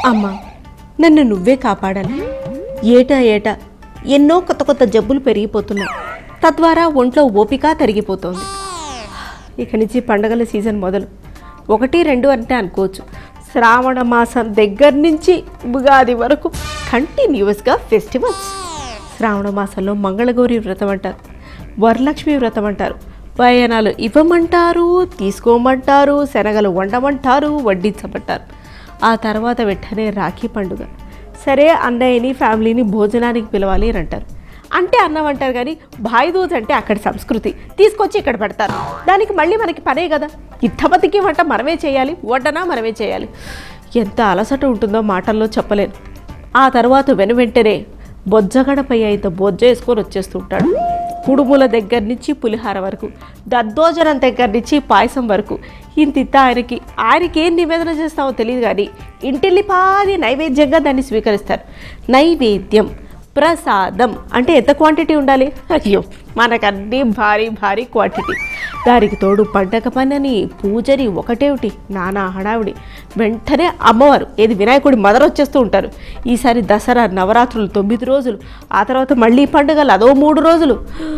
అమ్మా నన్ను నువ్వే కాపాడాలి ఏటా ఏటా ఎన్నో కొత్త కొత్త జబ్బులు పెరిగిపోతున్నాయి తద్వారా ఒంట్లో ఓపిక తరిగిపోతోంది ఇక నుంచి పండగల సీజన్ మొదలు ఒకటి రెండు అంటే అనుకోవచ్చు శ్రావణ మాసం దగ్గర నుంచి ఉగాది వరకు కంటిన్యూస్గా ఫెస్టివల్స్ శ్రావణ మాసంలో మంగళగౌరి వ్రతం అంటారు వరలక్ష్మి వ్రతం అంటారు పయనాలు ఇవ్వమంటారు తీసుకోమంటారు శనగలు వండమంటారు వడ్డించమంటారు ఆ తర్వాత వెంటనే రాఖీ పండుగ సరే అన్నయ్యని ఫ్యామిలీని భోజనానికి పిలవాలి అని అంటారు అంటే అన్నం అంటారు కానీ భాయిదూజ్ అంటే అక్కడి సంస్కృతి తీసుకొచ్చి ఇక్కడ పెడతారు దానికి మళ్ళీ మనకి పనే కదా ఇత్తపతికి వంట మనమే చేయాలి వడ్డన మనమే చేయాలి ఎంత అలసట ఉంటుందో మాటల్లో చెప్పలేను ఆ తర్వాత వెను వెంటనే బొజ్జగడపై అయితే బొజ్జ వేసుకొని వచ్చేస్తుంటాడు కుడుముల దగ్గర నుంచి పులిహార వరకు దద్దోజనం దగ్గర నుంచి పాయసం వరకు ఇంతింత ఆయనకి ఆయనకి ఏం నివేదన చేస్తామో తెలియదు కానీ ఇంటిల్లిపాది నైవేద్యంగా దాన్ని స్వీకరిస్తారు నైవేద్యం ప్రసాదం అంటే ఎంత క్వాంటిటీ ఉండాలి అయ్యో మనకన్నీ భారీ భారీ క్వాంటిటీ దానికి తోడు పండగ పనని పూజని ఒకటేమిటి నానా హడావిడి వెంటనే అమ్మవారు ఏది వినాయకుడి మదర్ వచ్చేస్తూ ఉంటారు ఈసారి దసరా నవరాత్రులు తొమ్మిది రోజులు ఆ తర్వాత మళ్ళీ పండుగలు అదో మూడు రోజులు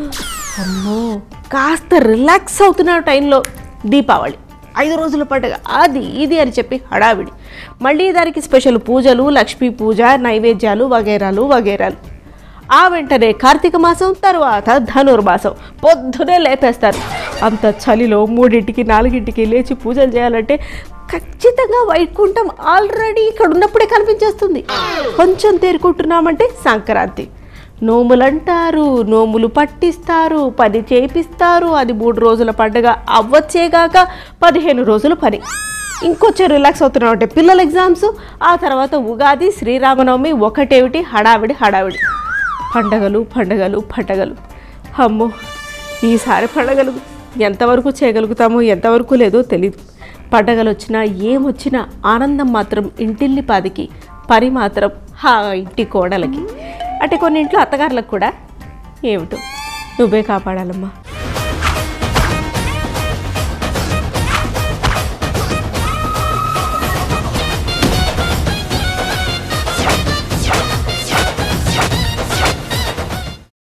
అమ్మో కాస్త రిలాక్స్ అవుతున్న టైంలో దీపావళి ఐదు రోజుల పండుగ అది ఇది అని చెప్పి హడావిడి మళ్ళీ దానికి స్పెషల్ పూజలు లక్ష్మీ పూజ నైవేద్యాలు వగేరాలు వగేరాలు ఆ వెంటనే కార్తీక మాసం తర్వాత ధనుర్మాసం పొద్దునే లేపేస్తారు అంత చలిలో మూడింటికి నాలుగింటికి లేచి పూజలు చేయాలంటే ఖచ్చితంగా వైకుంఠం ఆల్రెడీ ఇక్కడ ఉన్నప్పుడే కనిపించేస్తుంది కొంచెం తేరుకుంటున్నామంటే సంక్రాంతి నోములంటారు నోములు పట్టిస్తారు పని చేపిస్తారు అది మూడు రోజుల పండుగ అవ్వచ్చేగాక పదిహేను రోజులు పని ఇంకొంచెం రిలాక్స్ అవుతున్నాం అంటే పిల్లల ఎగ్జామ్స్ ఆ తర్వాత ఉగాది శ్రీరామనవమి ఒకటేమిటి హడావిడి హడావిడి పండగలు పండగలు పండగలు అమ్మో ఈసారి పండగలు ఎంతవరకు చేయగలుగుతామో ఎంతవరకు లేదో తెలీదు పండగలు వచ్చినా ఏమొచ్చినా ఆనందం మాత్రం ఇంటిల్లిపాదికి పని మాత్రం హా ఇంటి కోడలకి అంటే కొన్ని ఇంట్లో అత్తగారులకు కూడా ఏమిటో నువ్వే కాపాడాలమ్మా